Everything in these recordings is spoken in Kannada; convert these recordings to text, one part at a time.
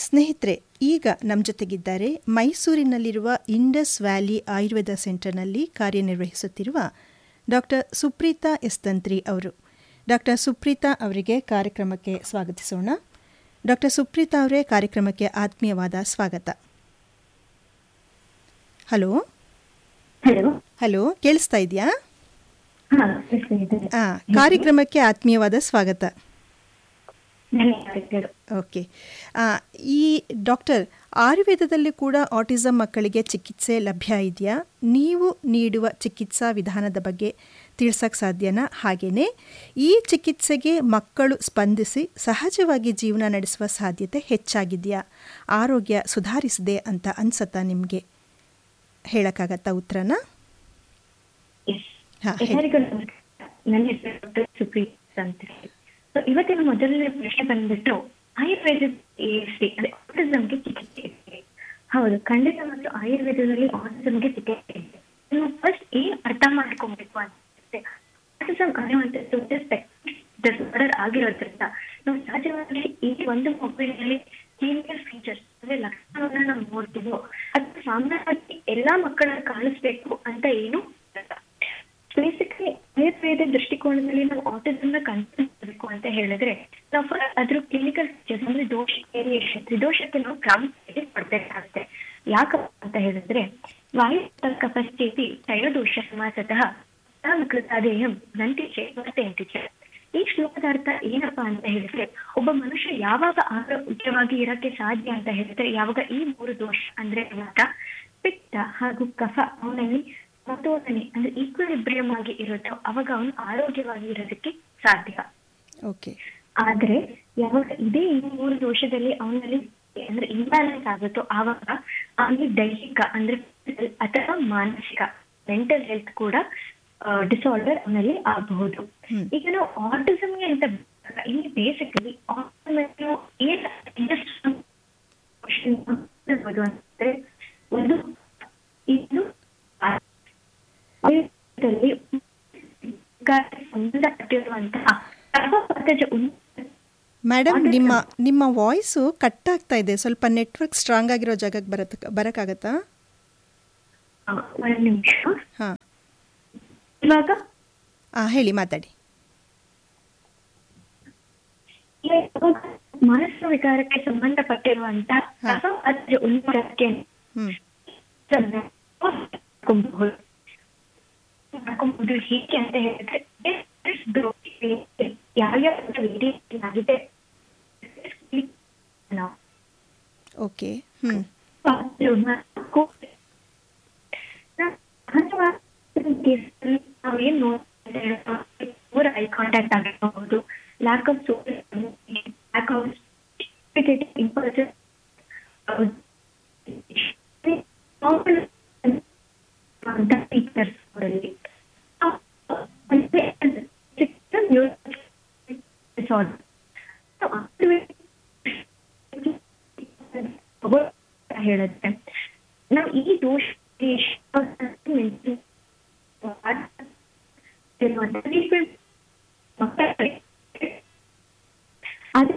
ಸ್ನೇಹಿತರೆ ಈಗ ನಮ್ಮ ಜೊತೆಗಿದ್ದಾರೆ ಮೈಸೂರಿನಲ್ಲಿರುವ ಇಂಡಸ್ ವ್ಯಾಲಿ ಆಯುರ್ವೇದ ಸೆಂಟರ್ನಲ್ಲಿ ಕಾರ್ಯನಿರ್ವಹಿಸುತ್ತಿರುವ ಡಾಕ್ಟರ್ ಸುಪ್ರೀತಾ ಎಸ್ತಂತ್ರಿ ಅವರು ಡಾಕ್ಟರ್ ಸುಪ್ರೀತಾ ಅವರಿಗೆ ಕಾರ್ಯಕ್ರಮಕ್ಕೆ ಸ್ವಾಗತಿಸೋಣ ಡಾಕ್ಟರ್ ಸುಪ್ರೀತಾ ಅವರೇ ಕಾರ್ಯಕ್ರಮಕ್ಕೆ ಆತ್ಮೀಯವಾದ ಸ್ವಾಗತ ಹಲೋ ಹಲೋ ಹಲೋ ಕೇಳಿಸ್ತಾ ಇದೆಯಾ ಹಾ ಇದೆ ಆ, ಕಾರ್ಯಕ್ರಮಕ್ಕೆ ಆತ್ಮೀಯವಾದ ಸ್ವಾಗತ ಧನ್ಯವಾದಗಳು ಓಕೆ ಆ, ಈ ಡಾಕ್ಟರ್ ಆಯುರ್ವೇದದಲ್ಲಿ ಕೂಡ ಆಟಿಸಮ್ ಮಕ್ಕಳಿಗೆ ಚಿಕಿತ್ಸೆ ಲಭ್ಯ ಇದೆಯಾ ನೀವು ನೀಡುವ ಚಿಕಿತ್ಸಾ ವಿಧಾನದ ಬಗ್ಗೆ ತಿಳಿಸಕ್ಕೆ ಸಾಧ್ಯನಾ ಹಾಗೆಯೇ ಈ ಚಿಕಿತ್ಸೆಗೆ ಮಕ್ಕಳು ಸ್ಪಂದಿಸಿ ಸಹಜವಾಗಿ ಜೀವನ ನಡೆಸುವ ಸಾಧ್ಯತೆ ಹೆಚ್ಚಾಗಿದೆಯಾ ಆರೋಗ್ಯ ಸುಧಾರಿಸಿದೆ ಅಂತ ಅನ್ಸತ್ತಾ ನಿಮಗೆ ಹೇಳಕ್ಕಾಗತ್ತಾ ಉತ್ತರನ ಎಸ್ ಹಾ, ಹೇಳಿ. ಎಲ್ಲರಿಗೂ ನಮಸ್ಕಾರ ನನ್ನ ಹೆಸರು ಡಾಕ್ಟರ್ ಸುಪ್ರೀತ್ ಅಂತ ಹೇಳಿ So, ಇವತ್ತಿನ ಮೊದಲನೇ ಪ್ರಶ್ನೆ ಬಂದ್ಬಿಟ್ಟು ಆಯುರ್ವೇದ ಎಸಿ ಅಂದ್ರೆ ಆಟಿಸಮ್ಗೆ ಚಿಕಿತ್ಸೆ ಇದೆ ಹೌದು ಖಂಡಿತ ಮತ್ತು ಆಯುರ್ವೇದದಲ್ಲಿ ಆಟಿಸಮ್ಗೆ ಚಿಕಿತ್ಸೆ ಇದೆ ನಾವು ಫಸ್ಟ್ ಏನ್ ಅರ್ಥ ಮಾಡ್ಕೊಬೇಕು ಅಂತ ಆಟಿಸಮ್ ಅನ್ನುವಂಥದ್ದು ಡಿಸಾರ್ಡರ್ ಆಗಿರೋದ್ರಿಂದ ನಾವು ಸಹಜವಾಗಿ ಈ ಒಂದು ಮಗುವಿನಲ್ಲಿ ಸೀನಿಯರ್ ಫೀಚರ್ಸ್ ಅಂದ್ರೆ ಲಕ್ಷಣವನ್ನ ನಾವು ನೋಡ್ತೀವೋ ಅದು ಸಾಮಾನ್ಯವಾಗಿ ಎಲ್ಲಾ ಮಕ್ಕಳಲ್ಲಿ ಕಾಣಿಸ್ಬೇಕು ಅಂತ ಏನು ಬೇಸಿಕಲಿ ಆಯುರ್ವೇದ ದೃಷ್ಟಿಕೋನದಲ್ಲಿ ನಾವು ಆಟಿಸಮ್ ನ ಕಂಡುಹಿಡಿಯಬೇಕು ಅಂತ ಹೇಳಿದ್ರೆ ನಾವು first ಅದ್ರ ಕ್ಲಿನಿಕಲ್ ಫೀಚರ್ಸ್ ಅಂದ್ರೆ ದೋಷ ವೇರಿಯೇಷನ್ ತ್ರಿದೋಷಕ್ಕೆ ನಾವು ಪ್ರಾಮುಖ್ಯತೆ ಕೊಡ್ಬೇಕಾಗುತ್ತೆ ಯಾಕಪ್ಪ ಅಂತ ಹೇಳಿದ್ರೆ ವಾಯು ಕಪಸ್ಥಿತಿ ತಯೋದೋಷ ಸಮಾಸತಃ ಕೃತಾದೇಯಂ ನಂತಿಚೆ ವರ್ತಯಂತಿಚೆ ಈ ಶ್ಲೋಕದ ಅರ್ಥ ಏನಪ್ಪಾ ಅಂತ ಹೇಳಿದ್ರೆ ಒಬ್ಬ ಮನುಷ್ಯ ಯಾವಾಗ ಆರೋಗ್ಯವಾಗಿ ಇರಕ್ಕೆ ಸಾಧ್ಯ ಅಂತ ಹೇಳಿದ್ರೆ ಯಾವಾಗ ಈ ಮೂರು ದೋಷ ಅಂದ್ರೆ ವಾತ ಪಿತ್ತ ಹಾಗೂ ಕಫ ಅವನಲ್ಲಿ ಸಮತೋಲನೆ ಅಂದ್ರೆ ಈಕ್ವಲಿಬ್ರಿಯಂ ಆಗಿ ಇರುತ್ತೋ ಅವಾಗ ಅವನು ಆರೋಗ್ಯವಾಗಿ ಇರೋದಕ್ಕೆ ಸಾಧ್ಯ ಓಕೆ ಆದ್ರೆ ಯಾವಾಗ ಇದೇ ಈ ಮೂರು ದೋಷದಲ್ಲಿ ಅವನಲ್ಲಿ ಅಂದ್ರೆ ಇಂಬ್ಯಾಲೆನ್ಸ್ ಆಗುತ್ತೋ ಆವಾಗ ಅವನಿಗೆ ದೈಹಿಕ ಅಂದ್ರೆ physical ಅಥವಾ ಮಾನಸಿಕ ಮೆಂಟಲ್ ಹೆಲ್ತ್ ಕೂಡ ಡಿಸಾರ್ಡರ್ ಅವನಲ್ಲಿ ಆಗಬಹುದು ಹ್ಮ್. ಈಗ ನಾವು ಆಟಿಸಮ್ಗೆ ಅಂತ ಬಂದಾಗ ಇಲ್ಲಿ ಬೇಸಿಕಲಿ ಆಟಿಸಮ್ ಏನ್ ಹೇಳ್ಬೋದು ಅಂದ್ರೆ ಒಂದು ಇದು ಆಯುರ್ವೇದದಲ್ಲಿ ಸಂಬಂಧಪಟ್ಟಿರುವಂತಹ ಸರ್ವಪಥಜ ಉನ್ನತ ಮೇಡಮ್ Autism. ನಿಮ್ಮ ನಿಮ್ಮ ವಾಯ್ಸು ಕಟ್ ಆಗ್ತಾ ಇದೆ ಸ್ವಲ್ಪ ನೆಟ್ವರ್ಕ್ ಸ್ಟ್ರಾಂಗ್ ಆಗಿರೋ ಜಾಗಕ್ಕೆ ಬರತ್ತ ಬರೋಕ್ಕಾಗತ್ತಾ ಆ, ಒಂದ್ ನಿಮಿಷ ಹಾಂ ಇವಾಗ ಹಾಂ ಹೇಳಿ ಮಾತಾಡಿ ಇವಾಗ ಮನಸ್ಸು ವಿಕಾರಕ್ಕೆ ಸಂಬಂಧಪಟ್ಟಿರುವಂತಹ ಹಾ. ಸರ್ವಪಥಜ ಉನ್ಮೂಲನಕ್ಕೆ ಹ್ಞೂ ಮಾಡ್ಕೊಬಹುದು ಮಾಡ್ಕೊಬಹುದು ಹೇಗೆ ಅಂತ ಹೇಳಿದ್ರೆ ಯಾವ್ಯಾವ ವೇರಿಯೇಷನ್ ಆಗಿದೆ ನಾವು ಓಕೆ ಹ್ಞೂ ನಾವೇನ್ ನೋಡ್ತಾ ಐ ಕಾಂಟ್ಯಾಕ್ಟ್ ಆಗಿರಬಹುದು lack of lack of impulsive ಅಂತ ಫೀಚರ್ಸ್ ಅವರಲ್ಲಿ ಹೇಳಿದ್ರೆ ನಾವು ಈ ದೋಷ ಅದು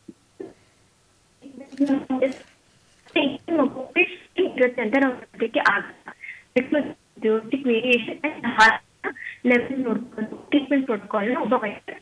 ಇರುತ್ತೆ ಅಂತ ನಾವು ಅದಕ್ಕೆ ಆಗಲ್ಲ ಡಿಯೋಟಿಕ್ ವೇರಿಯೇಷನ್ ಲೆವೆಲ್ ನೋಡ್ಕೊಂಡು ಟ್ರೀಟ್ಮೆಂಟ್ ಪ್ರೋಟೋಕಾಲ್ ಒಬ್ಬ ವೈದ್ಯ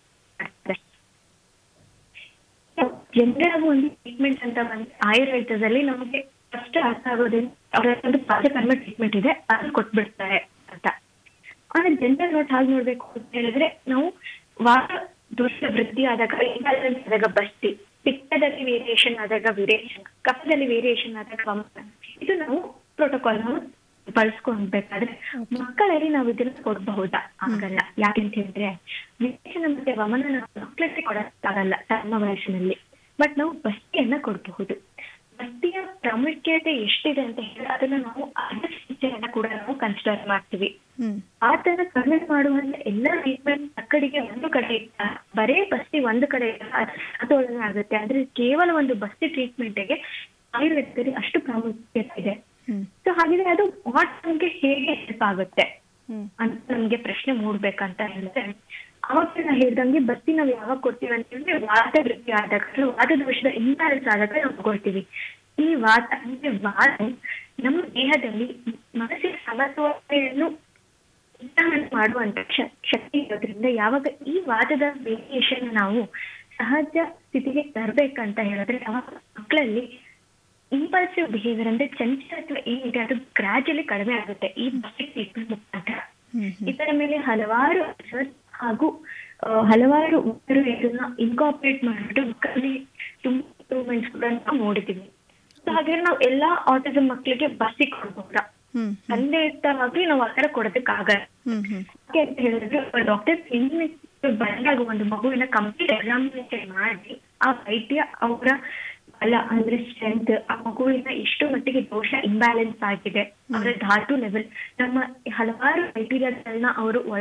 ಜನರಲ್ ಆಗಿ ಒಂದು ಟ್ರೀಟ್ಮೆಂಟ್ ಅಂತ ಬಂದ್ರೆ ಆಯುರ್ವೇದದಲ್ಲಿ ನಮಗೆ ಫಸ್ಟ್ ಅರ್ಥ ಆಗೋದೇನು ಅವರ ಒಂದು ಪಾಚಕರ್ಮ ಟ್ರೀಟ್ಮೆಂಟ್ ಇದೆ ಅದನ್ನ ಕೊಟ್ಬಿಡ್ತಾರೆ ಅಂತ ಆದ್ರೆ ಜನರಲ್ ನೋಟ್ ಹಾಗೆ ನೋಡ್ಬೇಕು ಅಂತ ಹೇಳಿದ್ರೆ ನಾವು ವಾರ ದೋಷ ವೃದ್ಧಿ ಆದಾಗ ಇಂಬ್ಯಾಲೆನ್ಸ್ ಆದಾಗ ಬಸ್ತಿ ಪಿತ್ತದಲ್ಲಿ ವೇರಿಯೇಷನ್ ಆದಾಗ ವೇರಿಯೇಷನ್ ಕಫದಲ್ಲಿ ವೇರಿಯೇಷನ್ ಆದಾಗ ವಮನ ಇದು ನಾವು ಪ್ರೋಟೋಕಾಲ್ ಬಳಸ್ಕೊಳ್ಬೇಕಾದ್ರೆ ಮಕ್ಕಳಲ್ಲಿ ನಾವು ಇದನ್ನ ಕೊಡಬಹುದಾ ಆಗಲ್ಲ ಯಾಕೆಂತ ಹೇಳಿದ್ರೆ ವಿರೇಚನ ಮತ್ತೆ ವಮನ ನಾವು ಮಕ್ಕಳಿಗೆ ಕೊಡಕ್ಕಾಗಲ್ಲ ಸಣ್ಣ ವಯಸ್ಸಿನಲ್ಲಿ ಬಟ್ ನಾವು ಬಸ್ತಿಯನ್ನ ಕೊಡಬಹುದು ಬಸ್ತಿಯ ಪ್ರಾಮುಖ್ಯತೆ ಎಷ್ಟಿದೆ ಅಂತ ಹೇಳಿದ್ರೆ ಅದನ್ನ ನಾವು ಅನ್ನ ಕೂಡ ನಾವು ಕನ್ಸಿಡರ್ ಮಾಡ್ತೀವಿ ಹ್ಞೂ ಆ ತರ ಕಡಿಮೆ ಮಾಡುವಂತ ಎಲ್ಲ ಟ್ರೀಟ್ಮೆಂಟ್ ಮಕ್ಕಳಿಗೆ ಒಂದು ಕಡೆ ಇತ್ತ ಬರೇ ಬಸ್ತಿ ಒಂದು ಕಡೆ ಇದ್ದಾಗ ಅದು ಸಮತೋಲನ ಆಗುತ್ತೆ ಅಂದ್ರೆ ಕೇವಲ ಒಂದು ಬಸ್ತಿ ಟ್ರೀಟ್ಮೆಂಟ್ಗೆ ಆಯುರ್ವೇದದಲ್ಲಿ ಅಷ್ಟು ಪ್ರಾಮುಖ್ಯತೆ ಇದೆ ಹ್ಞೂ ಸೊ ಹಾಗಿದ್ರೆ ಅದು ನಮ್ಗೆ ಹೇಗೆ ಹೆಲ್ಪ್ ಆಗುತ್ತೆ ಹ್ಞೂ ಅಂತ ನಮ್ಗೆ ಪ್ರಶ್ನೆ ಮೂಡ್ಬೇಕಂತ ಹೇಳಿದ್ರೆ ಅವಾಗ ನಾ ಹೇಳ್ದಂಗೆ ಬಸ್ಸಿ ನಾವು ಯಾವಾಗ ಕೊಡ್ತೀವಿ ಅಂತಂದ್ರೆ ವಾತ ವೃತ್ತಿ ಆದಾಗ ಅಥವಾ ವಾತ ದೋಷದ ಇಂಬ್ಯಾಲೆನ್ಸ್ ಆದಾಗ ನಾವು ಕೊಡ್ತೀವಿ ಈ ವಾತ ಅಂದ್ರೆ ವಾತ ನಮ್ಮ ದೇಹದಲ್ಲಿ ಮಾನಸಿಕ ಸಮತೋಲನೆಯನ್ನು ನಿರ್ವಹಣೆ ಮಾಡುವಂತ ಶ- ಶಕ್ತಿ ಇರೋದ್ರಿಂದ ಯಾವಾಗ ಈ ವಾದದ ವೇರಿಯೇಷನ್ ನಾವು ಸಹಜ ಸ್ಥಿತಿಗೆ ತರಬೇಕಂತ ಹೇಳಿದ್ರೆ ಅವಾಗ ಮಕ್ಕಳಲ್ಲಿ ಇಂಪಲ್ಸಿವ್ ಬಿಹೇವಿಯರ್ ಅಂದ್ರೆ ಚಂಚಲತ್ವ ಏನಿದೆ ಅದು ಗ್ರಾಜುಲಿ ಕಡಿಮೆ ಆಗುತ್ತೆ ಈ ಬಕೆಟ್ ಟ್ರೀಟ್ಮೆಂಟ್ ಮುಖಾಂತರ ಹ್ಮ್ ಹ್ಮ್ ಇದರ ಮೇಲೆ ಹಲವಾರು ರಿಸರ್ಚ್ ಹಾಗೂ ಆ, ಹಲವಾರು ಉತ್ತರು ಇದನ್ನ ಇನ್ಕಾರ್ಪೊರೇಟ್ ಮಾಡಿಬಿಟ್ಟು ಮಕ್ಕಳಲ್ಲಿ ತುಂಬಾ ಇಂಪ್ರೂವ್ಮೆಂಟ್ಸ್ ಕೂಡ ನಾವು ನೋಡಿದ್ದೀವಿ ಸೊ ಹಾಗೆ ನಾವು ಎಲ್ಲಾ ಆಟಿಸಮ್ ಮಕ್ಕಳಿಗೆ ಬಸ್ಸಿಗೆ ಕೊಡ್ಬೋದಾ ಹ್ಮ್ ತಂದೆ ಇರ್ತಾವಾಗ್ಲಿ ನಾವು ಆ ತರ ಕೊಡೋದಕ್ಕಾಗಲ್ಲ ಹ್ಮ್ ಹ್ಮ್ ಯಾಕೆ ಅಂತ ಹೇಳಿದ್ರೆ ಡಾಕ್ಟರ್ ಕ್ಲಿನಿಕ್ ಬಂದಾಗ ಒಂದು ಮಗುವಿನ ಕಂಪ್ಲೀಟ್ ಎಕ್ಸಾಮಿನೇಷನ್ ಮಾಡಿ ಆ ವೈದ್ಯ ಅವರ ಬಲ ಅಂದ್ರೆ ಸ್ಟ್ರೆಂತ್ ಆ ಮಗುವಿನ ಎಷ್ಟು ಮಟ್ಟಿಗೆ ದೋಷ ಇಂಬ್ಯಾಲೆನ್ಸ್ ಆಗಿದೆ ಅವರ ಧಾತು ಲೆವೆಲ್ ನಮ್ಮ ಹಲವಾರು ಕ್ರೈಟೀರಿಯಾಗಳನ್ನ ಅವರು